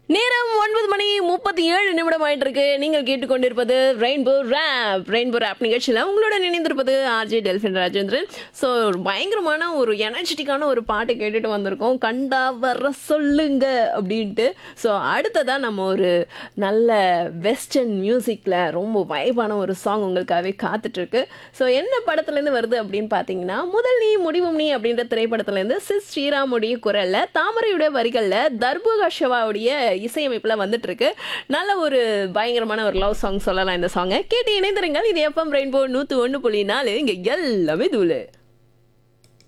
நேரம் ஒன்பது மணி முப்பத்தி ஏழு நிமிடம் ஆயிட்டு இருக்கு நீங்கள் கேட்டுக்கொண்டிருப்பது ரெயின்போ ரேப் ரெயின்போ ரேப் நிகழ்ச்சியில் உங்களோட நினைந்திருப்பது ஆர்ஜே டெல்ஃபின் ராஜேந்திரன் ஸோ பயங்கரமான ஒரு எனர்ஜெட்டிக்கான ஒரு பாட்டு கேட்டுட்டு வந்திருக்கோம் கண்டா வர சொல்லுங்க அப்படின்ட்டு ஸோ அடுத்ததாக நம்ம ஒரு நல்ல வெஸ்டர்ன் மியூசிக்கில் ரொம்ப வைபான ஒரு சாங் உங்களுக்காகவே காத்துட்ருக்கு ஸோ என்ன படத்துலேருந்து வருது அப்படின்னு பார்த்தீங்கன்னா முதல் நீ முடிவும் நீ அப்படின்ற திரைப்படத்துலேருந்து சிஸ் ஸ்ரீராமுடைய குரலில் தாமரையுடைய வரிகளில் தர்புகஷவாவுடைய இசையமைப்பில் வந்துட்டு இருக்கு நல்ல ஒரு பயங்கரமான ஒரு லவ் சாங் சொல்லலாம் இந்த சாங்கை கேட்டு இணைந்திருங்கள் இது எஃப்எம் ரெயின்போ நூற்று ஒன்று புள்ளி நாலு இங்கே எல்லாமே தூளு